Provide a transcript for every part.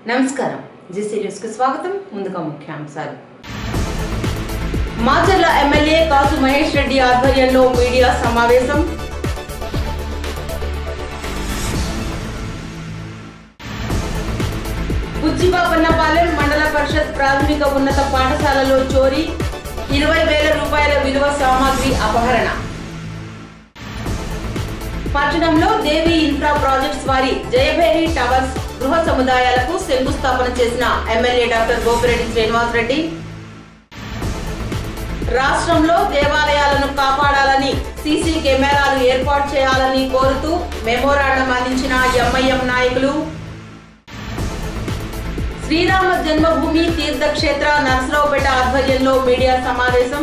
నమస్కారం GC news కు స్వాగతం ముందుగా ముఖ్యాంశాలు మాచర్ల ఎమ్మెల్యే కాసు మహేష్ రెడ్డి ఆధ్వర్యంలో మీడియా సమావేశం బుచ్చిబాపన్నపాలెం మండల పరిషత్ ప్రాథమిక ఉన్నత పాఠశాలలో చోరీ ఇరవై వేల రూపాయల విలువ సామాగ్రి అపహరణ పట్టణంలో దేవి ఇన్ఫ్రా ప్రాజెక్ట్స్ వారి జయభేరి టవర్స్ గృహ సముదాయాలకు శంకుస్థాపన చేసిన ఎమ్మెల్యే డాక్టర్ గోపిరెడ్డి శ్రీనివాస్ రెడ్డి రాష్ట్రంలో దేవాలయాలను కాపాడాలని సీసీ కెమెరాలు ఏర్పాటు చేయాలని కోరుతూ మెమోరాండం అందించిన ఎంఐఎం నాయకులు శ్రీరామ జన్మభూమి తీర్థక్షేత్ర నర్సరావుపేట ఆధ్వర్యంలో మీడియా సమావేశం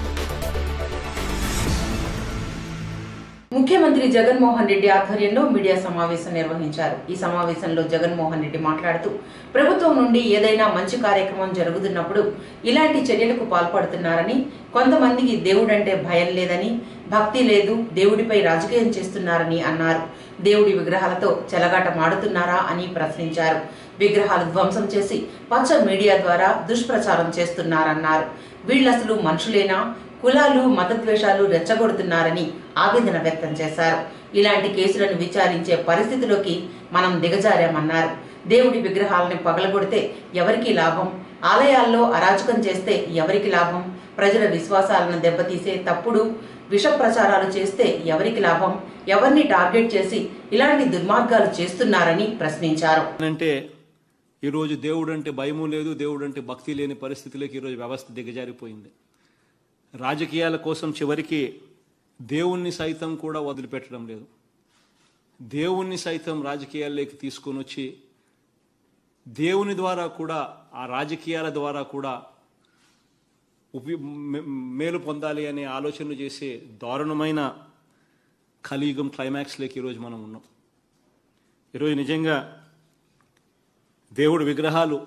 ముఖ్యమంత్రి జగన్మోహన్ రెడ్డి ఆధ్వర్యంలో మీడియా సమావేశం నిర్వహించారు ఈ సమావేశంలో జగన్మోహన్ రెడ్డి మాట్లాడుతూ ప్రభుత్వం నుండి ఏదైనా మంచి కార్యక్రమం జరుగుతున్నప్పుడు ఇలాంటి చర్యలకు పాల్పడుతున్నారని కొంతమందికి దేవుడంటే భయం లేదని భక్తి లేదు దేవుడిపై రాజకీయం చేస్తున్నారని అన్నారు దేవుడి విగ్రహాలతో చెలగాట మాడుతున్నారా అని ప్రశ్నించారు విగ్రహాలు ధ్వంసం చేసి పచ్చ మీడియా ద్వారా దుష్ప్రచారం చేస్తున్నారన్నారు వీళ్ళసలు మనుషులేనా కులాలు మతద్వేషాలు రెచ్చగొడుతున్నారని ఆవేదన వ్యక్తం చేశారు ఇలాంటి కేసులను విచారించే పరిస్థితిలోకి మనం దిగజారామన్నారు దేవుడి విగ్రహాలను పగలగొడితే ఎవరికి లాభం ఆలయాల్లో అరాచకం చేస్తే ఎవరికి లాభం ప్రజల విశ్వాసాలను దెబ్బతీసే తప్పుడు విష ప్రచారాలు చేస్తే ఎవరికి లాభం ఎవరిని టార్గెట్ చేసి ఇలాంటి దుర్మార్గాలు చేస్తున్నారని ప్రశ్నించారు అంటే ఈరోజు దేవుడు అంటే భయము లేదు దేవుడు అంటే భక్తి లేని పరిస్థితిలోకి ఈరోజు వ్యవస్థ దిగజారిపోయింది రాజకీయాల కోసం చివరికి దేవుణ్ణి సైతం కూడా వదిలిపెట్టడం లేదు దేవుణ్ణి సైతం రాజకీయాల్లోకి తీసుకొని వచ్చి దేవుని ద్వారా కూడా ఆ రాజకీయాల ద్వారా కూడా ఉపి మే- మేలు పొందాలి అనే ఆలోచనలు చేసే దారుణమైన కలియుగం క్లైమాక్స్లోకి ఈరోజు మనం ఉన్నాం ఈరోజు నిజంగా దేవుడి విగ్రహాలు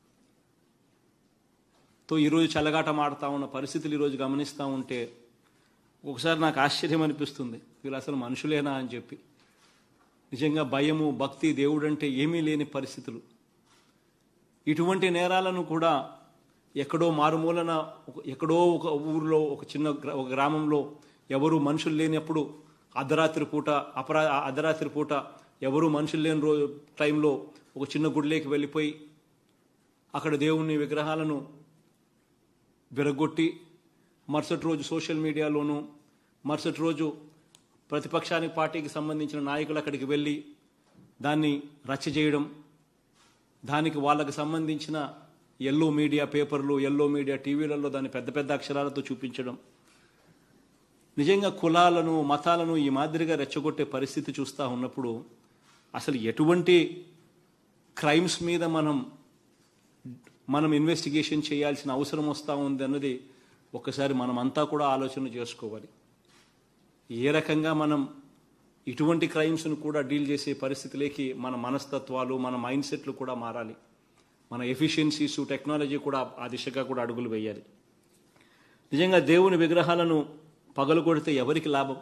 తో ఈరోజు చల్లగాట మాడుతా ఉన్న పరిస్థితులు ఈరోజు గమనిస్తూ ఉంటే ఒకసారి నాకు ఆశ్చర్యం అనిపిస్తుంది వీళ్ళు అసలు మనుషులేనా అని చెప్పి నిజంగా భయము భక్తి దేవుడు అంటే ఏమీ లేని పరిస్థితులు ఇటువంటి నేరాలను కూడా ఎక్కడో మారుమూలన ఒక- ఎక్కడో ఒక ఊరిలో ఒక చిన్న గ్రా- ఒక గ్రామంలో ఎవరు మనుషులు లేనప్పుడు అర్ధరాత్రి పూట అపరా అర్ధరాత్రి పూట ఎవరు మనుషులు లేని రోజు టైంలో ఒక చిన్న గుడిలోకి వెళ్ళిపోయి అక్కడ దేవుని విగ్రహాలను విరగొట్టి మరుసటి రోజు సోషల్ మీడియాలోనూ మరుసటి రోజు ప్రతిపక్షానికి పార్టీకి సంబంధించిన నాయకులు అక్కడికి వెళ్ళి దాన్ని రచ్చ చేయడం దానికి వాళ్ళకి సంబంధించిన ఎల్లో మీడియా పేపర్లు ఎల్లో మీడియా టీవీలలో దాన్ని పెద్ద పెద్ద అక్షరాలతో చూపించడం నిజంగా కులాలను మతాలను ఈ మాదిరిగా రెచ్చగొట్టే పరిస్థితి చూస్తూ ఉన్నప్పుడు అసలు ఎటువంటి క్రైమ్స్ మీద మనం మనం ఇన్వెస్టిగేషన్ చేయాల్సిన అవసరం వస్తూ ఉంది అన్నది ఒకసారి మనం అంతా కూడా ఆలోచన చేసుకోవాలి ఏ రకంగా మనం ఇటువంటి క్రైమ్స్ను కూడా డీల్ చేసే పరిస్థితిలోకి మన మనస్తత్వాలు మన మైండ్ సెట్లు కూడా మారాలి మన ఎఫిషియన్సీస్ టెక్నాలజీ కూడా ఆ దిశగా కూడా అడుగులు వేయాలి నిజంగా దేవుని విగ్రహాలను పగలు కొడితే ఎవరికి లాభం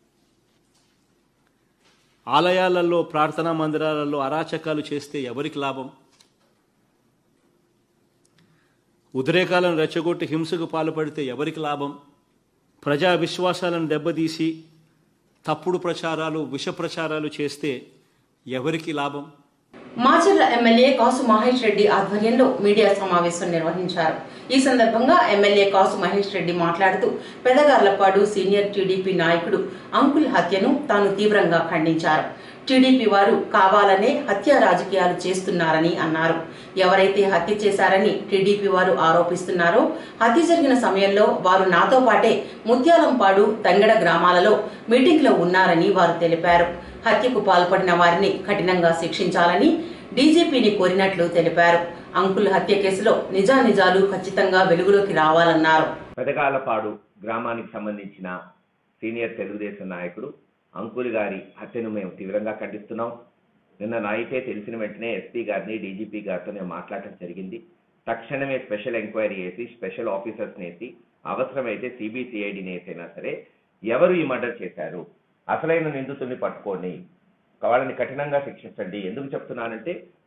ఆలయాలలో ప్రార్థనా మందిరాలలో అరాచకాలు చేస్తే ఎవరికి లాభం ఉద్రేకాలను రెచ్చగొట్టి హింసకు పాల్పడితే ఎవరికి లాభం ప్రజా విశ్వాసాలను దెబ్బతీసి తప్పుడు ప్రచారాలు విష ప్రచారాలు చేస్తే ఎవరికి లాభం మాచర్ల ఎమ్మెల్యే కాసు మహేష్ రెడ్డి ఆధ్వర్యంలో మీడియా సమావేశం నిర్వహించారు ఈ సందర్భంగా ఎమ్మెల్యే కాసు మహేష్ రెడ్డి మాట్లాడుతూ పెదగార్లపాడు సీనియర్ టీడీపీ నాయకుడు అంకుల్ హత్యను తాను తీవ్రంగా ఖండించారు టీడీపీ వారు కావాలనే హత్య రాజకీయాలు చేస్తున్నారని అన్నారు ఎవరైతే హత్య చేశారని టీడీపీ వారు ఆరోపిస్తున్నారో హత్య జరిగిన సమయంలో వారు నాతో పాటే ముత్యాలంపాడు తంగడ గ్రామాలలో మీటింగ్లో ఉన్నారని వారు తెలిపారు హత్యకు పాల్పడిన వారిని కఠినంగా శిక్షించాలని డీజీపీని కోరినట్లు తెలిపారు అంకుల్ హత్య కేసులో నిజానిజాలు ఖచ్చితంగా వెలుగులోకి రావాలన్నారు పెదగాలపాడు గ్రామానికి సంబంధించిన సీనియర్ తెలుగుదేశం నాయకుడు అంకుల్ గారి హత్యను మేము తీవ్రంగా ఖండిస్తున్నాం నిన్న నైటే తెలిసిన వెంటనే ఎస్పీ గారిని డీజీపీ గారితో నేను మాట్లాడటం జరిగింది తక్షణమే స్పెషల్ ఎంక్వైరీ చేసి స్పెషల్ ఆఫీసర్స్ని వేసి అవసరమైతే సిబిసిఐడిని వేసైనా సరే ఎవరు ఈ మర్డర్ చేశారు అసలైన నిందితుల్ని పట్టుకోండి వాళ్ళని కఠినంగా శిక్షించండి ఎందుకు చెప్తున్నానంటే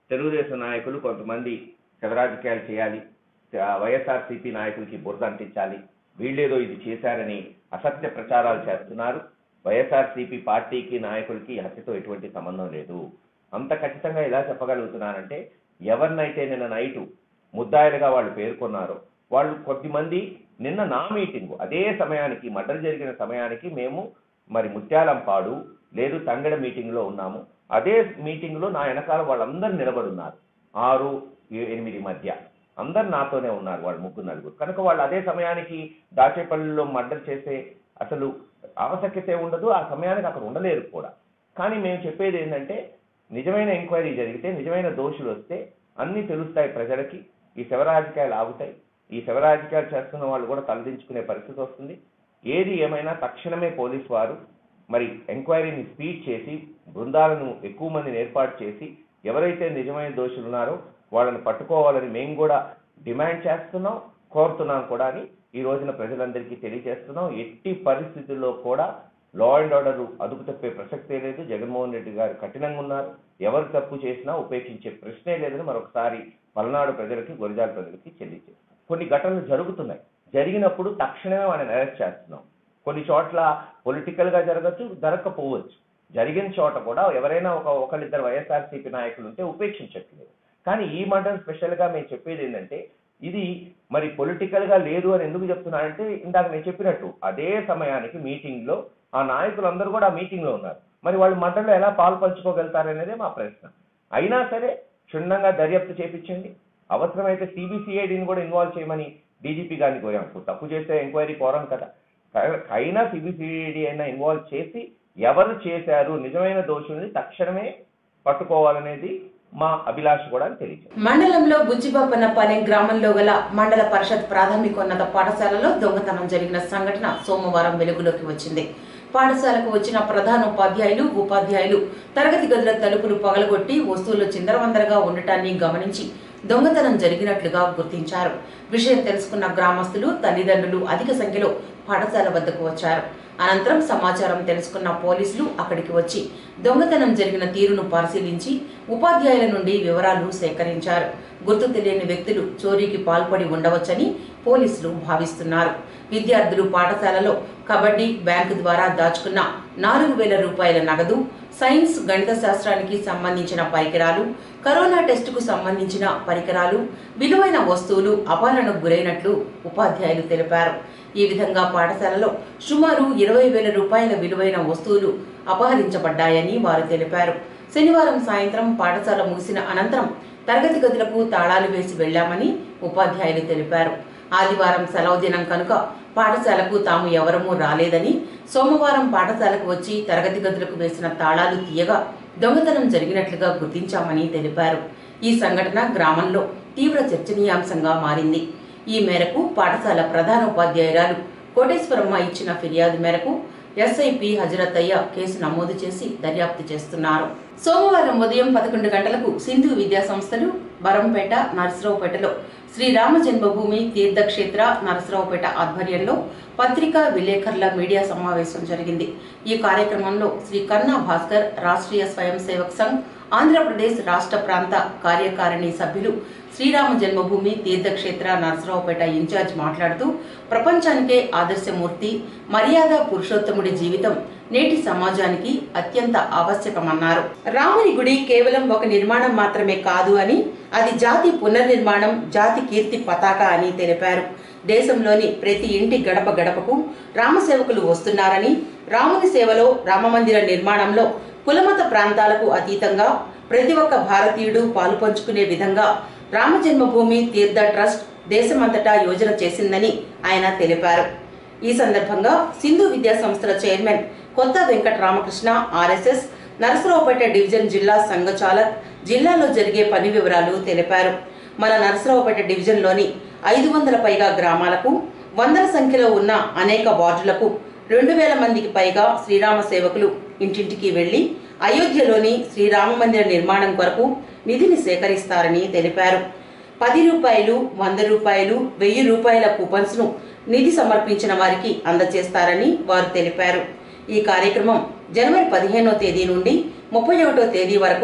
తెలుగుదేశం నాయకులు కొంతమంది రాజకీయాలు చేయాలి వైఎస్ఆర్సీపీ నాయకులకి బురద అంటించాలి వీళ్ళేదో ఇది చేశారని అసత్య ప్రచారాలు చేస్తున్నారు వైఎస్ఆర్సీపీ పార్టీకి నాయకులకి ఈ హత్యతో ఎటువంటి సంబంధం లేదు అంత ఖచ్చితంగా ఎలా చెప్పగలుగుతున్నానంటే ఎవరినైతే నిన్న నైటు ముద్దాయిలుగా వాళ్ళు పేర్కొన్నారో వాళ్ళు కొద్దిమంది నిన్న నా మీటింగు అదే సమయానికి మర్డర్ జరిగిన సమయానికి మేము మరి ముత్యాలంపాడు లేదు తంగడ మీటింగ్లో ఉన్నాము అదే మీటింగ్లో నా వెనకాల వాళ్ళందరూ నిలబడున్నారు ఆరు ఏ- ఎనిమిది మధ్య అందరు నాతోనే ఉన్నారు వాళ్ళు ముగ్గురు నలుగురు కనుక వాళ్ళు అదే సమయానికి దాచేపల్లిలో మర్డర్ చేసే అసలు ఆవశ్యకత ఉండదు ఆ సమయానికి అక్కడ ఉండలేరు కూడా కానీ మేము చెప్పేది ఏంటంటే నిజమైన ఎంక్వైరీ జరిగితే నిజమైన దోషులు వస్తే అన్నీ తెలుస్తాయి ప్రజలకి ఈ శవరాజకీయాలు ఆగుతాయి ఈ శవరాజకీయాలు చేస్తున్న వాళ్ళు కూడా తలదించుకునే పరిస్థితి వస్తుంది ఏది ఏమైనా తక్షణమే పోలీస్ వారు మరి ఎంక్వైరీని స్పీడ్ చేసి బృందాలను ఎక్కువ మందిని ఏర్పాటు చేసి ఎవరైతే నిజమైన దోషులు ఉన్నారో వాళ్ళని పట్టుకోవాలని మేము కూడా డిమాండ్ చేస్తున్నాం కోరుతున్నాం కూడా అని ఈ రోజున ప్రజలందరికీ తెలియజేస్తున్నాం ఎట్టి పరిస్థితుల్లో కూడా లా అండ్ ఆర్డర్ అదుపు తప్పే ప్రసక్తే లేదు జగన్మోహన్ రెడ్డి గారు కఠినంగా ఉన్నారు ఎవరు తప్పు చేసినా ఉపేక్షించే ప్రశ్నే లేదని మరొకసారి పల్నాడు ప్రజలకి గొరిజాల ప్రజలకి తెలియజేస్తాం కొన్ని ఘటనలు జరుగుతున్నాయి జరిగినప్పుడు తక్షణమే వాళ్ళని అరెస్ట్ చేస్తున్నాం కొన్ని చోట్ల పొలిటికల్ గా జరగచ్చు జరగకపోవచ్చు జరిగిన చోట కూడా ఎవరైనా ఒక ఒకళ్ళిద్దరు వైఎస్ఆర్సీపీ నాయకులు ఉంటే ఉపేక్షించట్లేదు కానీ ఈ మర్డర్ స్పెషల్ గా మేము చెప్పేది ఏంటంటే ఇది మరి పొలిటికల్ గా లేదు అని ఎందుకు చెప్తున్నానంటే ఇందాక నేను చెప్పినట్టు అదే సమయానికి మీటింగ్ లో ఆ నాయకులందరూ కూడా ఆ మీటింగ్ లో ఉన్నారు మరి వాళ్ళు మర్డర్లో ఎలా పాలు పంచుకోగలుగుతారనేదే మా ప్రశ్న అయినా సరే క్షుణ్ణంగా దర్యాప్తు చేపించండి అవసరమైతే సిబిసిఐడిని కూడా ఇన్వాల్వ్ చేయమని డీజీపీ గారిని కోరాం ఇప్పుడు తప్పు చేస్తే ఎంక్వైరీ కోరం కదా కా- అయినా సిబిసిఐడి అయినా ఇన్వాల్వ్ చేసి ఎవరు చేశారు నిజమైన దోషుల్ని తక్షణమే పట్టుకోవాలనేది మా అభిలాష కూడా అని తెలియజేస్తాం మండలంలో బుజ్జిబాపన్నపాలెం గ్రామంలో గల మండల పరిషత్ ప్రాథమికోన్నత పాఠశాలలో దొంగతనం జరిగిన సంఘటన సోమవారం వెలుగులోకి వచ్చింది పాఠశాలకు వచ్చిన ప్రధానోపాధ్యాయులు ఉపాధ్యాయులు తరగతి గదుల తలుపులు పగలగొట్టి వస్తువులు చిందరవందరగా ఉండటాన్ని గమనించి దొంగతనం జరిగినట్లుగా గుర్తించారు విషయం తెలుసుకున్న గ్రామస్తులు తల్లిదండ్రులు అధిక సంఖ్యలో పాఠశాల వద్దకు వచ్చారు అనంతరం సమాచారం తెలుసుకున్న పోలీసులు అక్కడికి వచ్చి దొంగతనం జరిగిన తీరును పరిశీలించి ఉపాధ్యాయుల నుండి వివరాలు సేకరించారు గుర్తు తెలియని వ్యక్తులు చోరీకి పాల్పడి ఉండవచ్చని పోలీసులు భావిస్తున్నారు విద్యార్థులు పాఠశాలలో కబడ్డీ బ్యాంకు ద్వారా దాచుకున్న నాలుగు వేల రూపాయల నగదు సైన్స్ గణిత శాస్త్రానికి సంబంధించిన పరికరాలు కరోనా టెస్టుకు సంబంధించిన పరికరాలు విలువైన వస్తువులు అపహరణకు గురైనట్లు ఉపాధ్యాయులు తెలిపారు ఈ విధంగా పాఠశాలలో సుమారు ఇరవై వేల రూపాయల విలువైన వస్తువులు అపహరించబడ్డాయని వారు తెలిపారు శనివారం సాయంత్రం పాఠశాల ముగిసిన అనంతరం తరగతి గదులకు తాళాలు వేసి వెళ్లామని ఉపాధ్యాయులు తెలిపారు ఆదివారం సెలవు దినం కనుక పాఠశాలకు తాము ఎవరమూ రాలేదని సోమవారం పాఠశాలకు వచ్చి తరగతి గదులకు వేసిన తాళాలు తీయగా దొంగతనం జరిగినట్లుగా గుర్తించామని తెలిపారు ఈ సంఘటన గ్రామంలో తీవ్ర చర్చనీయాంశంగా మారింది ఈ మేరకు పాఠశాల ప్రధానోపాధ్యాయురాలు కోటేశ్వరమ్మ ఇచ్చిన ఫిర్యాదు మేరకు ఎస్ఐపి హజరతయ్య కేసు నమోదు చేసి దర్యాప్తు చేస్తున్నారు సోమవారం ఉదయం పదకొండు గంటలకు సింధు విద్యా సంస్థలు బరంపేట నరసరావుపేటలో శ్రీరామ జన్మభూమి తీర్థక్షేత్ర నరసరావుపేట ఆధ్వర్యంలో పత్రికా విలేకరుల మీడియా సమావేశం జరిగింది ఈ కార్యక్రమంలో శ్రీ కన్నా భాస్కర్ రాష్ట్రీయ స్వయం సేవక్ సంఘ్ ఆంధ్రప్రదేశ్ రాష్ట్ర ప్రాంత కార్యకారిణి సభ్యులు శ్రీరామ జన్మభూమి తీర్థక్షేత్ర నరసరావుపేట ఇన్ఛార్జ్ మాట్లాడుతూ ప్రపంచానికే ఆదర్శమూర్తి మర్యాద పురుషోత్తముడి జీవితం నేటి సమాజానికి అత్యంత ఆవశ్యకమన్నారు రాముని గుడి కేవలం ఒక నిర్మాణం మాత్రమే కాదు అని అది జాతి పునర్నిర్మాణం జాతి కీర్తి పతాక అని తెలిపారు దేశంలోని ప్రతి ఇంటి గడప గడపకు రామసేవకులు వస్తున్నారని రాముని సేవలో రామమందిర నిర్మాణంలో కులమత ప్రాంతాలకు అతీతంగా ప్రతి ఒక్క భారతీయుడు పాలుపంచుకునే విధంగా రామ జన్మభూమి తీర్థ ట్రస్ట్ దేశమంతటా యోజన చేసిందని ఆయన తెలిపారు ఈ సందర్భంగా సింధు విద్యా సంస్థల చైర్మన్ కొత్త వెంకట రామకృష్ణ ఆర్ఎస్ఎస్ నరసరావుపేట డివిజన్ జిల్లా సంఘచాలక్ జిల్లాలో జరిగే పని వివరాలు తెలిపారు మన నరసరావుపేట డివిజన్లోని ఐదు వందల పైగా గ్రామాలకు వందల సంఖ్యలో ఉన్న అనేక వార్డులకు రెండు వేల మందికి పైగా శ్రీరామ సేవకులు ఇంటింటికి వెళ్లి అయోధ్యలోని శ్రీరామ మందిర నిర్మాణం కొరకు నిధిని సేకరిస్తారని తెలిపారు పది రూపాయలు వంద రూపాయలు వెయ్యి రూపాయల కూపన్స్ ను నిధి సమర్పించిన వారికి అందజేస్తారని వారు తెలిపారు ఈ కార్యక్రమం జనవరి పదిహేనో తేదీ నుండి ముప్పై ఒకటో తేదీ వరకు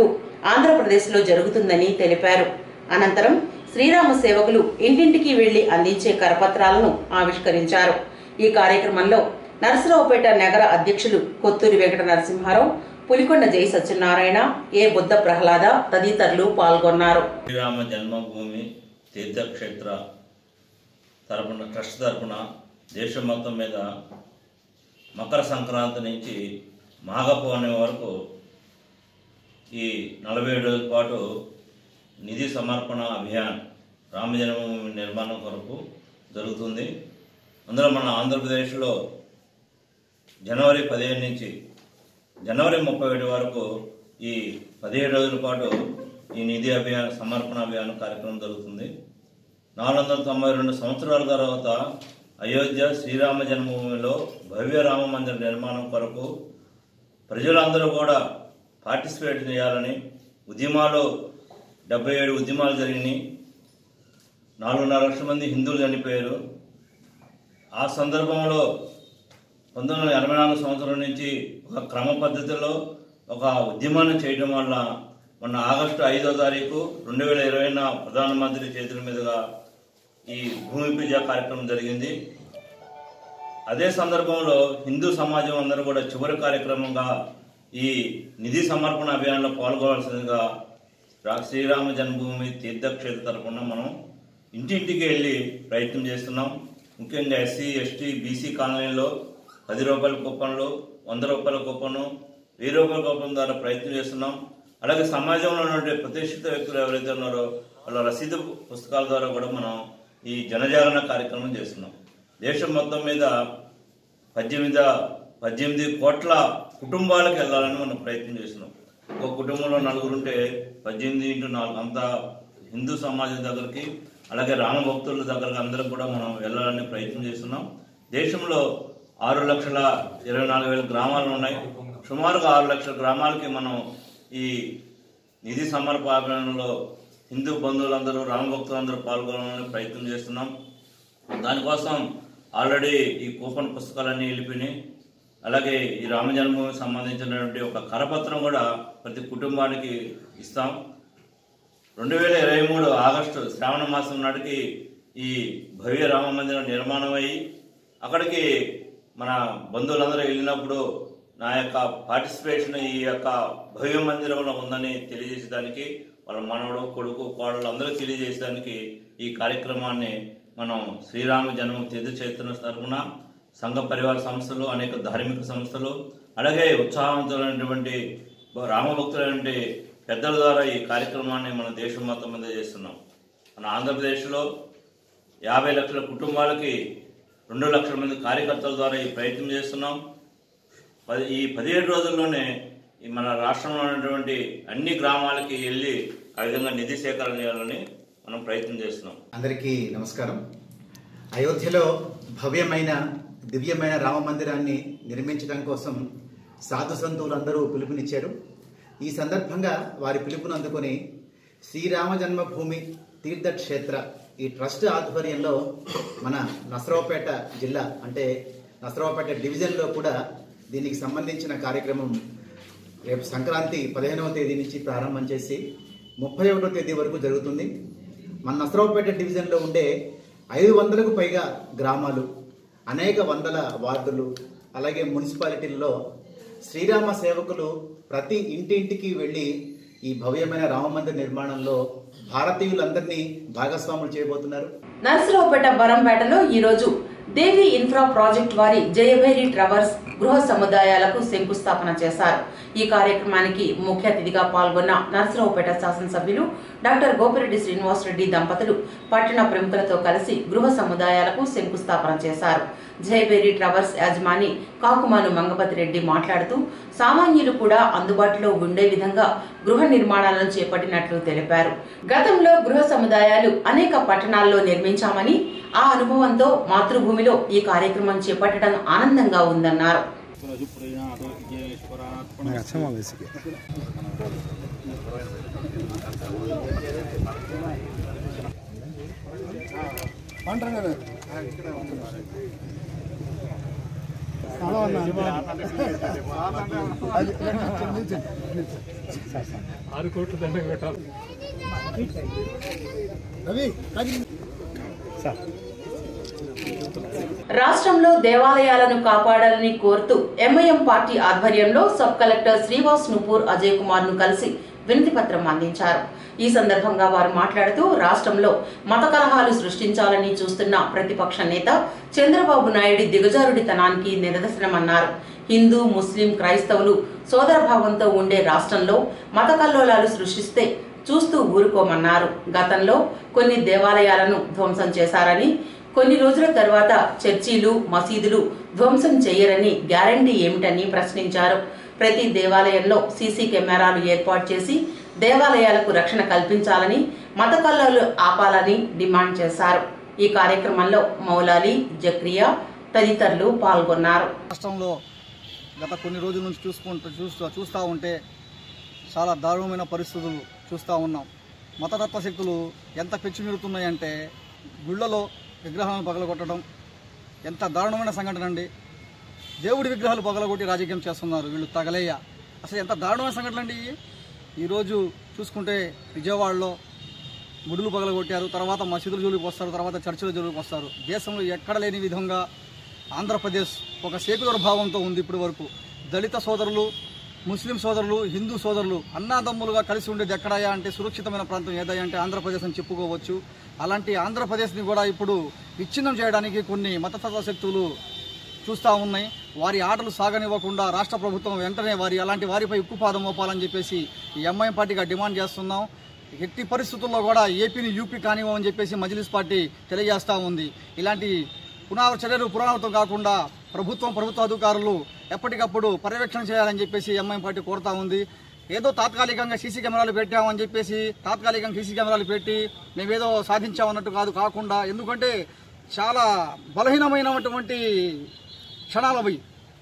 ఆంధ్రప్రదేశ్లో జరుగుతుందని తెలిపారు అనంతరం శ్రీరామ సేవకులు ఇంటింటికి వెళ్లి అందించే కరపత్రాలను ఆవిష్కరించారు ఈ కార్యక్రమంలో నరసరావుపేట నగర అధ్యక్షులు కొత్తూరి వెంకట నరసింహారావు పులికొండ జై సత్యనారాయణ ఏ బుద్ధ ప్రహ్లాద తదితరులు పాల్గొన్నారు శ్రీరామ జన్మభూమి తీర్థక్షేత్ర తరపున ట్రస్ట్ తరపున దేశం మొత్తం మీద మకర సంక్రాంతి నుంచి మాఘ పౌర్ణమి వరకు ఈ నలభై ఏడు రోజుల పాటు నిధి సమర్పణ అభియాన్ రామ జన్మభూమి నిర్మాణం కొరకు జరుగుతుంది అందులో మన ఆంధ్రప్రదేశ్లో జనవరి పదిహేను నుంచి జనవరి ముప్పై ఒకటి వరకు ఈ పదిహేడు రోజుల పాటు ఈ నిధి అభియాన్ సమర్పణ అభియాన్ కార్యక్రమం జరుగుతుంది నాలుగు వందల తొంభై రెండు సంవత్సరాల తర్వాత అయోధ్య శ్రీరామ జన్మభూమిలో భవ్య రామ మందిర నిర్మాణం కొరకు ప్రజలందరూ కూడా పార్టిసిపేట్ చేయాలని ఉద్యమాలు డెబ్బై ఏడు ఉద్యమాలు జరిగినాయి నాలుగున్నర లక్షల మంది హిందువులు చనిపోయారు ఆ సందర్భంలో పంతొమ్మిది వందల ఎనభై నాలుగు సంవత్సరం నుంచి ఒక క్రమ పద్ధతిలో ఒక ఉద్యమాన్ని చేయడం వల్ల మొన్న ఆగస్టు ఐదో తారీఖు రెండు వేల ఇరవైన ప్రధానమంత్రి చేతుల మీదుగా ఈ భూమి పూజ కార్యక్రమం జరిగింది అదే సందర్భంలో హిందూ సమాజం అందరూ కూడా చివరి కార్యక్రమంగా ఈ నిధి సమర్పణ అభియాన్లో పాల్గొనాల్సిందిగా రా- శ్రీరామ జన్మభూమి తీర్థక్షేత్ర తరపున మనం ఇంటింటికి వెళ్ళి ప్రయత్నం చేస్తున్నాం ముఖ్యంగా ఎస్సీ ఎస్టీ బీసీ కాలనీలో పది రూపాయల కూపన్లు వంద రూపాయల కూపను వెయ్యి రూపాయల కూపన్ ద్వారా ప్రయత్నం చేస్తున్నాం అలాగే సమాజంలో ఉన్నటువంటి ప్రతిష్ఠిత వ్యక్తులు ఎవరైతే ఉన్నారో వాళ్ళ రసీదు పుస్తకాల ద్వారా కూడా మనం ఈ జనజాగరణ కార్యక్రమం చేస్తున్నాం దేశం మొత్తం మీద పద్దెనిమిది పద్దెనిమిది కోట్ల కుటుంబాలకు వెళ్ళాలని మనం ప్రయత్నం చేస్తున్నాం ఒక కుటుంబంలో నలుగురు ఉంటే పద్దెనిమిది ఇంటూ నాలుగు అంత హిందూ సమాజం దగ్గరికి అలాగే రామ భక్తుల దగ్గరకు అందరం కూడా మనం వెళ్ళాలని ప్రయత్నం చేస్తున్నాం దేశంలో ఆరు లక్షల ఇరవై నాలుగు వేల గ్రామాలు ఉన్నాయి సుమారుగా ఆరు లక్షల గ్రామాలకి మనం ఈ నిధి సమర్పణలో హిందూ బంధువులందరూ రామ భక్తులందరూ పాల్గొనాలని ప్రయత్నం చేస్తున్నాం దానికోసం ఆల్రెడీ ఈ కూపన్ పుస్తకాలన్నీ వెళ్ళిపోయినాయి అలాగే ఈ రామ జన్మభూమికి సంబంధించినటువంటి ఒక కరపత్రం కూడా ప్రతి కుటుంబానికి ఇస్తాం రెండు వేల ఇరవై మూడు ఆగస్టు శ్రావణ మాసం నాటికి ఈ భవ్య రామ మందిరం నిర్మాణం అయ్యి అక్కడికి మన బంధువులందరూ వెళ్ళినప్పుడు నా యొక్క పార్టిసిపేషన్ ఈ యొక్క భవ్య మందిరంలో ఉందని తెలియజేసేదానికి వాళ్ళ మనవడు కొడుకు కోడలు అందరూ తెలియజేసేదానికి ఈ కార్యక్రమాన్ని మనం శ్రీరామ జన్మ తీర్థ చైతన్య తరఫున సంఘ పరివార సంస్థలు అనేక ధార్మిక సంస్థలు అలాగే ఉత్సాహవంతులైనటువంటి రామభక్తులైనటువంటి పెద్దల ద్వారా ఈ కార్యక్రమాన్ని మన దేశం మొత్తం మీద చేస్తున్నాం మన ఆంధ్రప్రదేశ్లో యాభై లక్షల కుటుంబాలకి రెండు లక్షల మంది కార్యకర్తల ద్వారా ఈ ప్రయత్నం చేస్తున్నాం పది ఈ పదిహేడు రోజుల్లోనే ఈ మన రాష్ట్రంలో ఉన్నటువంటి అన్ని గ్రామాలకి వెళ్ళి ఆ విధంగా నిధి సేకరణ చేయాలని మనం ప్రయత్నం చేస్తున్నాం అందరికీ నమస్కారం అయోధ్యలో భవ్యమైన దివ్యమైన రామ మందిరాన్ని నిర్మించడం కోసం సాధు సంతువులందరూ పిలుపునిచ్చారు ఈ సందర్భంగా వారి పిలుపును అందుకొని శ్రీరామ జన్మభూమి తీర్థక్షేత్ర ఈ ట్రస్ట్ ఆధ్వర్యంలో మన నసరావుపేట జిల్లా అంటే నసరావుపేట డివిజన్లో కూడా దీనికి సంబంధించిన కార్యక్రమం రేపు సంక్రాంతి పదిహేనవ తేదీ నుంచి ప్రారంభం చేసి ముప్పై ఒకటో తేదీ వరకు జరుగుతుంది మన నసరావుపేట డివిజన్లో ఉండే ఐదు వందలకు పైగా గ్రామాలు అనేక వందల వార్డులు అలాగే మున్సిపాలిటీల్లో శ్రీరామ సేవకులు ప్రతి ఇంటింటికి వెళ్ళి ఈ భవ్యమైన రామమందిర నిర్మాణంలో భారతీయులందరినీ భాగస్వాములు చేయబోతున్నారు నర్సరావుపేట బరంపేటలో ఈ రోజు దేవి ఇన్ఫ్రా ప్రాజెక్ట్ వారి జయభైరి ట్రవర్స్ గృహ సముదాయాలకు శంకుస్థాపన చేశారు ఈ కార్యక్రమానికి ముఖ్య అతిథిగా పాల్గొన్న నర్సరావుపేట శాసనసభ్యులు డాక్టర్ గోపిరెడ్డి శ్రీనివాసరెడ్డి దంపతులు పట్టణ ప్రముఖులతో కలిసి గృహ సముదాయాలకు శంకుస్థాపన చేశారు జయబేరి ట్రవర్స్ యాజమాని కాకుమాను మంగపతి రెడ్డి మాట్లాడుతూ సామాన్యులు కూడా అందుబాటులో ఉండే విధంగా గృహ నిర్మాణాలను చేపట్టినట్లు తెలిపారు గతంలో గృహ సముదాయాలు అనేక పట్టణాల్లో నిర్మించామని ఆ అనుభవంతో మాతృభూమిలో ఈ కార్యక్రమం చేపట్టడం ఆనందంగా ఉందన్నారు హలో రాష్ట్రంలో దేవాలయాలను కాపాడాలని కోరుతూ ఎంఐఎం పార్టీ ఆధ్వర్యంలో సబ్ కలెక్టర్ శ్రీవాస్ నుపూర్ అజయ్ కుమార్ ను కలిసి వినతి పత్రం అందించారు ఈ సందర్భంగా వారు మాట్లాడుతూ రాష్ట్రంలో మత కలహాలు సృష్టించాలని చూస్తున్న ప్రతిపక్ష నేత చంద్రబాబు నాయుడు దిగజారుడితనానికి నిదర్శనమన్నారు హిందూ ముస్లిం క్రైస్తవులు సోదరభావంతో ఉండే రాష్ట్రంలో మత కల్లోలాలు సృష్టిస్తే చూస్తూ ఊరుకోమన్నారు గతంలో కొన్ని దేవాలయాలను ధ్వంసం చేశారని కొన్ని రోజుల తర్వాత చర్చీలు మసీదులు ధ్వంసం చేయరని గ్యారంటీ ఏమిటని ప్రశ్నించారు ప్రతి దేవాలయంలో సీసీ కెమెరాలు ఏర్పాటు చేసి దేవాలయాలకు రక్షణ కల్పించాలని మత కల్లాలు ఆపాలని డిమాండ్ చేశారు ఈ కార్యక్రమంలో మౌలాలి జక్రియా తదితరులు పాల్గొన్నారు రాష్ట్రంలో గత కొన్ని రోజుల నుంచి చూసుకుంటూ చూస్తూ చూస్తూ ఉంటే చాలా దారుణమైన పరిస్థితులు చూస్తూ ఉన్నాం మతతత్వ శక్తులు ఎంత పెచ్చుమిరుతున్నాయంటే గుళ్ళలో విగ్రహాలను పగలగొట్టడం ఎంత దారుణమైన సంఘటన అండి దేవుడి విగ్రహాలు పగలగొట్టి రాజకీయం చేస్తున్నారు వీళ్ళు తగలేయ అసలు ఎంత దారుణమైన సంఘటన అండి ఇవి? ఈరోజు చూసుకుంటే విజయవాడలో గుడులు పగలగొట్టారు తర్వాత మసీదుల జోలికి వస్తారు తర్వాత చర్చిల జోలికి వస్తారు దేశంలో ఎక్కడ లేని విధంగా ఆంధ్రప్రదేశ్ ఒక సేకులర్ భావంతో ఉంది ఇప్పటి వరకు దళిత సోదరులు ముస్లిం సోదరులు హిందూ సోదరులు అన్నాదమ్ములుగా కలిసి ఉండేది ఎక్కడాయా అంటే సురక్షితమైన ప్రాంతం ఏదయ్యా అంటే ఆంధ్రప్రదేశ్ అని చెప్పుకోవచ్చు అలాంటి ఆంధ్రప్రదేశ్ని కూడా ఇప్పుడు విచ్ఛిన్నం చేయడానికి కొన్ని మతతత్వ శక్తులు చూస్తూ ఉన్నాయి వారి ఆటలు సాగనివ్వకుండా రాష్ట్ర ప్రభుత్వం వెంటనే వారి అలాంటి వారిపై ఉక్కుపాదం మోపాలని చెప్పేసి ఈ ఎంఐఎం పార్టీగా డిమాండ్ చేస్తున్నాం ఎట్టి పరిస్థితుల్లో కూడా ఏపీని యూపీ కానివ్వమని చెప్పేసి మజ్లిస్ పార్టీ తెలియజేస్తూ ఉంది ఇలాంటి పునరావృత చర్యలు పునరావృతం కాకుండా ప్రభుత్వం ప్రభుత్వ అధికారులు ఎప్పటికప్పుడు పర్యవేక్షణ చేయాలని చెప్పేసి ఎంఐఎం పార్టీ కోరుతా ఉంది ఏదో తాత్కాలికంగా సీసీ కెమెరాలు పెట్టామని చెప్పేసి తాత్కాలికంగా సీసీ కెమెరాలు పెట్టి మేమేదో సాధించామన్నట్టు కాదు కాకుండా ఎందుకంటే చాలా బలహీనమైనటువంటి క్షణాలు అవి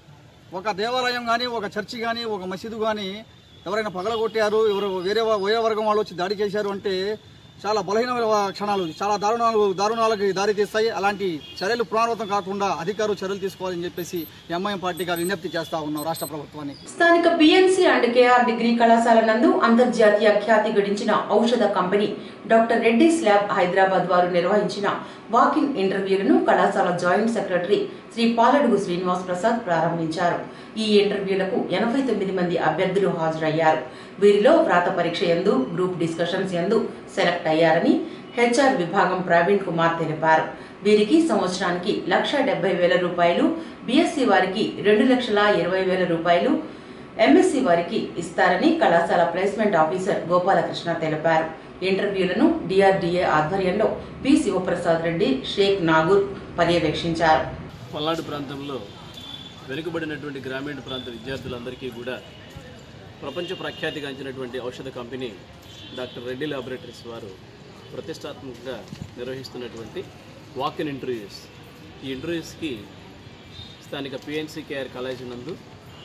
ఒక దేవాలయం కానీ ఒక చర్చి కానీ ఒక మసీదు కానీ ఎవరైనా పగలగొట్టారు ఎవరు వేరే వా- వేరే వర్గం వాళ్ళు వచ్చి దాడి చేశారు అంటే చాలా బలహీనమైన వా- క్షణాలు చాలా దారుణాలు దారుణాలకు దారి తీస్తాయి అలాంటి చర్యలు పునరావృతం కాకుండా అధికారులు చర్యలు తీసుకోవాలని చెప్పేసి ఎంఐఎం పార్టీగా విజ్ఞప్తి చేస్తా ఉన్నాం రాష్ట్ర ప్రభుత్వానికి స్థానిక పిఎన్సి అండ్ కేఆర్ డిగ్రీ కళాశాల నందు అంతర్జాతీయ ఖ్యాతి గడించిన ఔషధ company doctor Reddy's lab Hyderabad వారు నిర్వహించిన వాకిన్ ఇంటర్వ్యూలను కళాశాల జాయింట్ సెక్రటరీ శ్రీ పాలడుగు శ్రీనివాస్ ప్రసాద్ ప్రారంభించారు ఈ ఇంటర్వ్యూలకు ఎనభై తొమ్మిది మంది అభ్యర్థులు హాజరయ్యారు వీరిలో వ్రాత పరీక్ష ఎందు గ్రూప్ డిస్కషన్స్ ఎందు సెలెక్ట్ అయ్యారని హెచ్ఆర్ విభాగం ప్రవీణ్ కుమార్ తెలిపారు వీరికి సంవత్సరానికి లక్ష డెబ్బై వేల రూపాయలు బీఎస్సీ వారికి రెండు లక్షల ఇరవై వేల రూపాయలు ఎంఎస్సీ వారికి ఇస్తారని కళాశాల ప్లేస్మెంట్ ఆఫీసర్ గోపాలకృష్ణ తెలిపారు ఇంటర్వ్యూలను డిఆర్డీఏ ఆధ్వర్యంలో పి శివప్రసాద్ రెడ్డి షేక్ నాగూర్ పర్యవేక్షించారు పల్నాడు ప్రాంతంలో వెనుకబడినటువంటి గ్రామీణ ప్రాంత విద్యార్థులందరికీ కూడా ప్రపంచ ప్రఖ్యాతిగాంచినటువంటి ఔషధ కంపెనీ డాక్టర్ రెడ్డి ల్యాబొరేటరీస్ వారు ప్రతిష్టాత్మకంగా నిర్వహిస్తున్నటువంటి వాక్ ఇన్ ఇంటర్వ్యూస్ ఈ ఇంటర్వ్యూస్కి స్థానిక పిఎన్సి కేఆర్ కాలేజీ నందు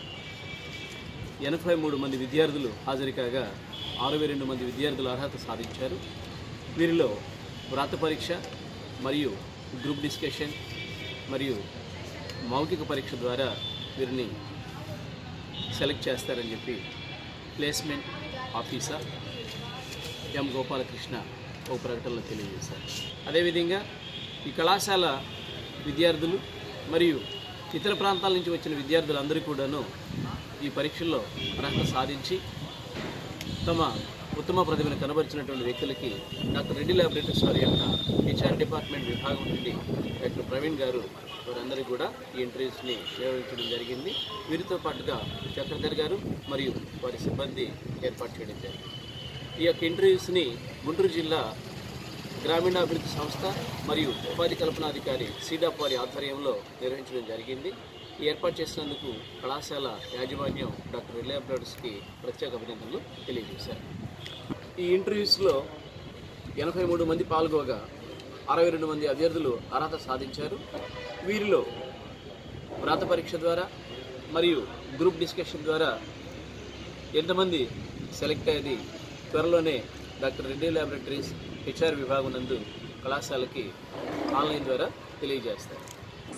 ఎనభై మూడు మంది విద్యార్థులు హాజరు కాగా అరవై రెండు మంది విద్యార్థులు అర్హత సాధించారు వీరిలో వ్రాత పరీక్ష మరియు గ్రూప్ డిస్కషన్ మరియు మౌఖిక పరీక్ష ద్వారా వీరిని సెలెక్ట్ చేస్తారని చెప్పి ప్లేస్మెంట్ ఆఫీసర్ ఎం గోపాలకృష్ణ ఒక ప్రకటనలో తెలియజేశారు అదేవిధంగా ఈ కళాశాల విద్యార్థులు మరియు ఇతర ప్రాంతాల నుంచి వచ్చిన విద్యార్థులందరూ కూడాను ఈ పరీక్షల్లో అర్హత సాధించి తమ ఉత్తమ ప్రతిభను కనబరిచినటువంటి వ్యక్తులకి డాక్టర్ రెడ్డి ల్యాబొరేటరీస్ వారి యొక్క హెచ్ఆర్ డిపార్ట్మెంట్ విభాగం నుండి డాక్టర్ ప్రవీణ్ గారు వారందరికీ కూడా ఈ ఇంటర్వ్యూస్ని నిర్వహించడం జరిగింది వీరితో పాటుగా చక్రధర్ గారు మరియు వారి సిబ్బంది ఏర్పాటు చేయడం జరిగింది ఈ యొక్క ఇంటర్వ్యూస్ని గుంటూరు జిల్లా గ్రామీణాభివృద్ధి సంస్థ మరియు ఉపాధి కల్పనాధికారి సీడాప్ వారి ఆధ్వర్యంలో నిర్వహించడం జరిగింది ఈ ఏర్పాటు చేసినందుకు కళాశాల యాజమాన్యం డాక్టర్ రిలయబులర్స్కి ప్రత్యేక అభినందనలు తెలియజేశారు ఈ ఇంటర్వ్యూస్లో ఎనభై మూడు మంది పాల్గొగా అరవై రెండు మంది అభ్యర్థులు అర్హత సాధించారు వీరిలో వ్రాత పరీక్ష ద్వారా మరియు గ్రూప్ డిస్కషన్ ద్వారా ఎంతమంది సెలెక్ట్ అయ్యేది త్వరలోనే డాక్టర్ రెడ్డి ల్యాబొరేటరీస్ హెచ్ఆర్ విభాగం నందు కళాశాలకి ఆన్లైన్ ద్వారా తెలియజేస్తారు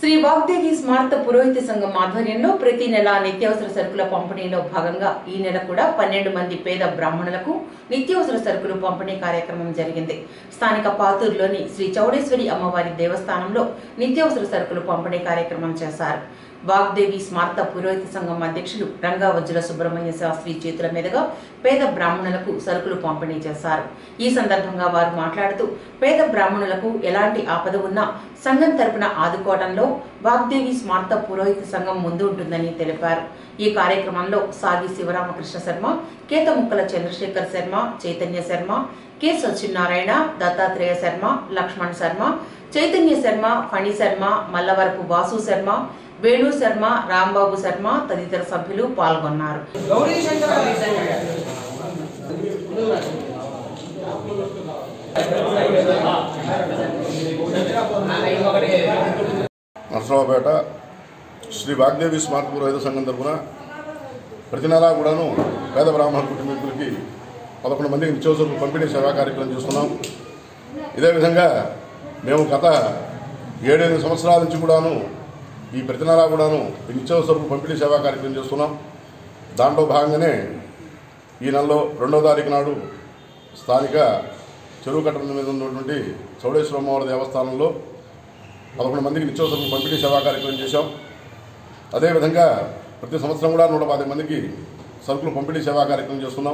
శ్రీ వాగ్దేవి స్మార్త పురోహిత సంఘం ఆధ్వర్యంలో ప్రతి నెల నిత్యావసర సరుకుల పంపిణీలో భాగంగా ఈ నెల కూడా పన్నెండు మంది పేద బ్రాహ్మణులకు నిత్యావసర సరుకులు పంపిణీ కార్యక్రమం జరిగింది స్థానిక పాతూరులోని శ్రీ చౌడేశ్వరి అమ్మవారి దేవస్థానంలో నిత్యావసర సరుకులు పంపిణీ కార్యక్రమం చేశారు వాగ్దేవి స్మార్త పురోహిత సంఘం అధ్యక్షులు రంగావజ్జుల సుబ్రహ్మణ్య శాస్త్రి చేతుల మీదుగా పేద బ్రాహ్మణులకు సరుకులు పంపిణీ చేశారు ఈ సందర్భంగా వారు మాట్లాడుతూ పేద బ్రాహ్మణులకు ఎలాంటి ఆపద ఉన్నా సంఘం తరపున ఆదుకోవడంలో వాగ్దేవి స్మార్త పురోహిత సంఘం ముందు ఉంటుందని తెలిపారు ఈ కార్యక్రమంలో సాగి శివరామకృష్ణ శర్మ కేతముక్కల చంద్రశేఖర్ శర్మ చైతన్య శర్మ కె సత్యనారాయణ దత్తాత్రేయ శర్మ లక్ష్మణ్ శర్మ చైతన్య శర్మ ఫణి శర్మ మల్లవరపు వాసు శర్మ వేణు శర్మ రాంబాబు శర్మ తదితర సభ్యులు పాల్గొన్నారు నరసరావుపేట శ్రీ వాగ్దేవి స్మార్ట్ పురోహిత సంఘం తరఫున ప్రతి నెలా కూడాను పేద బ్రాహ్మణ కుటుంబీకులకి పదకొండు మందికి నిత్యావసరాలు పంపిణీ సేవా కార్యక్రమం చేస్తున్నాం ఇదే విధంగా మేము గత ఏడెనిమిది సంవత్సరాల నుంచి కూడాను ఈ ప్రతి నెలా కూడాను ఈ నిత్యావసరాలు పంపిణీ సేవా కార్యక్రమం చేస్తున్నాం దాంట్లో భాగంగానే ఈ నెలలో రెండవ తారీఖు నాడు స్థానిక చెరువు కట్ట మీద ఉన్నటువంటి చౌడేశ్వర అమ్మవారి దేవస్థానంలో పదకొండు మందికి నిత్యావసరం పంపిణీ సేవా కార్యక్రమం చేశాం అదేవిధంగా ప్రతి సంవత్సరం కూడా నూట పది మందికి సరుకులు పంపిణీ సేవా కార్యక్రమం చేస్తున్నాం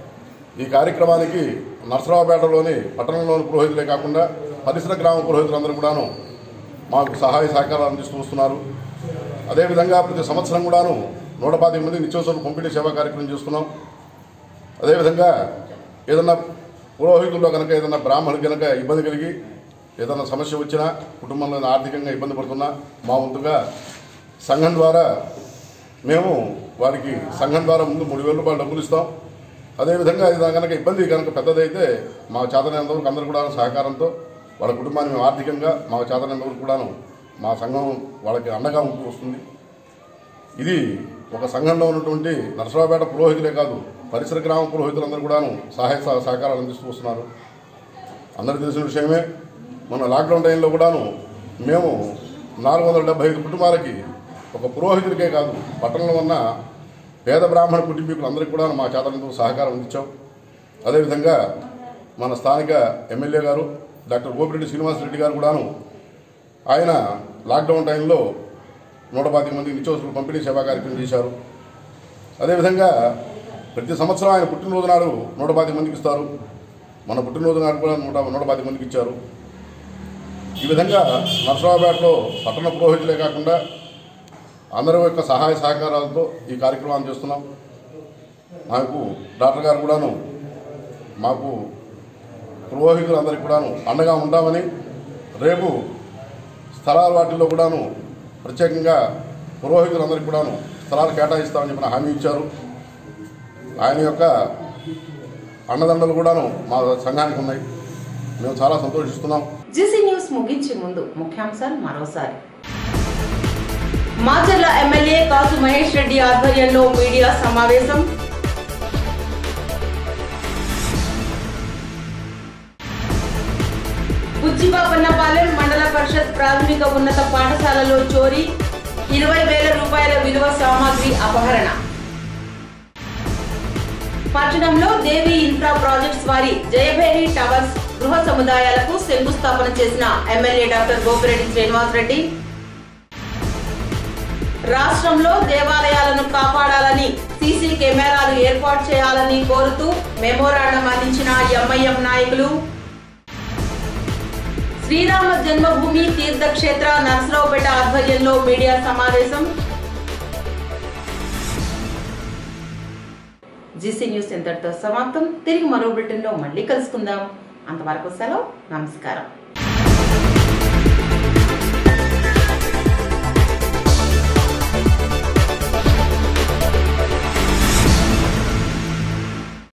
ఈ కార్యక్రమానికి నర్సరావుపేటలోని పట్టణంలోని పురోహితులే కాకుండా పరిసర గ్రామ పురోహితులందరూ కూడాను మాకు సహాయ సహకారాలు అందిస్తూ వస్తున్నారు అదేవిధంగా ప్రతి సంవత్సరం కూడాను నూట పాతిక మంది నిత్యావసరాలు పంపిణీ సేవా కార్యక్రమం చేస్తున్నాం అదేవిధంగా ఏదన్నా పురోహితుల్లో కనుక ఏదన్నా బ్రాహ్మణులు కనుక ఇబ్బంది కలిగి ఏదైనా సమస్య వచ్చినా కుటుంబంలో ఆర్థికంగా ఇబ్బంది పడుతున్నా మా వంతుగా సంఘం ద్వారా మేము వారికి సంఘం ద్వారా ముందు మూడు వేల రూపాయలు డబ్బులు ఇస్తాం అదేవిధంగా ఇది కనుక ఇబ్బంది కనుక పెద్దదైతే మా చేతనైనంత వరకు అందరూ కూడా సహకారంతో వాళ్ళ కుటుంబాన్ని మేము ఆర్థికంగా మా చేతనైనంత వరకు కూడాను మా సంఘం వాళ్ళకి అండగా ఉంటూ వస్తుంది ఇది ఒక సంఘంలో ఉన్నటువంటి నరసరావుపేట పురోహితులే కాదు పరిసర గ్రామ పురోహితులందరూ కూడాను సహాయ సహ- సహకారాలు అందిస్తూ వస్తున్నారు అందరికీ తెలిసిన విషయమే మన లాక్డౌన్ టైంలో కూడాను మేము నాలుగు వందల డెబ్బై ఐదు కుటుంబాలకి ఒక పురోహితుడికే కాదు పట్టణంలో ఉన్న పేద బ్రాహ్మణ కుటుంబీకులందరికీ కూడా మా చేతనంతో సహకారం అందించాం అదేవిధంగా మన స్థానిక ఎమ్మెల్యే గారు డాక్టర్ గోపిరెడ్డి శ్రీనివాసరెడ్డి గారు కూడాను ఆయన లాక్డౌన్ టైంలో నూట పాతిక మందికి నిత్యావసరాలు పంపిణీ సేవా కార్యక్రమం చేశారు అదేవిధంగా ప్రతి సంవత్సరం ఆయన పుట్టినరోజు నాడు నూట పాతిక మందికి ఇస్తారు మన పుట్టినరోజు నాడు కూడా నూట నూట పాతిక మందికి ఇచ్చారు ఈ విధంగా నర్సరావుపేటలో పట్టణ పురోహితులే కాకుండా అందరి యొక్క సహాయ సహకారాలతో ఈ కార్యక్రమాన్ని చేస్తున్నాం మాకు డాక్టర్ గారు కూడాను మాకు పురోహితులందరికీ కూడాను అండగా ఉంటామని రేపు స్థలాల వాటిల్లో కూడాను ప్రత్యేకంగా పురోహితులందరికీ కూడాను స్థలాలు కేటాయిస్తామని చెప్పిన హామీ ఇచ్చారు ఆయన యొక్క అండదండలు కూడాను మా సంఘానికి ఉన్నాయి మేము చాలా సంతోషిస్తున్నాం జీసీ న్యూస్ ముగించే ముందు ముఖ్యాంశాలు మరోసారి మాచర్ల ఎమ్మెల్యే కాసు మహేష్ రెడ్డి ఆధ్వర్యంలో మీడియా సమావేశం బుజ్జిబాపన్నపాలెం మండల పరిషత్ ప్రాథమిక ఉన్నత పాఠశాలలో చోరీ ఇరవై వేల రూపాయల విలువ సామాగ్రి అపహరణ పట్టణంలో దేవి ఇన్ఫ్రా ప్రాజెక్ట్స్ వారి జయభేరి టవర్స్ గృహ సముదాయాలకు శంకుస్థాపన చేసిన ఎమ్మెల్యే డాక్టర్ గోపిరెడ్డి శ్రీనివాసరెడ్డి రాష్ట్రంలో దేవాలయాలను కాపాడాలని సీసీ కెమెరాలు ఏర్పాటు చేయాలని కోరుతూ మెమోరాండం అందించిన ఎంఐఎం నాయకులు శ్రీరామ జన్మభూమి తీర్థక్షేత్ర నర్సరావుపేట ఆధ్వర్యంలో మీడియా సమావేశం జీసీ న్యూస్ ఇంతటితో సమాప్తం తిరిగి మరో బులెటిన్లో మళ్ళీ కలుసుకుందాం అంతవరకు సెలవు నమస్కారం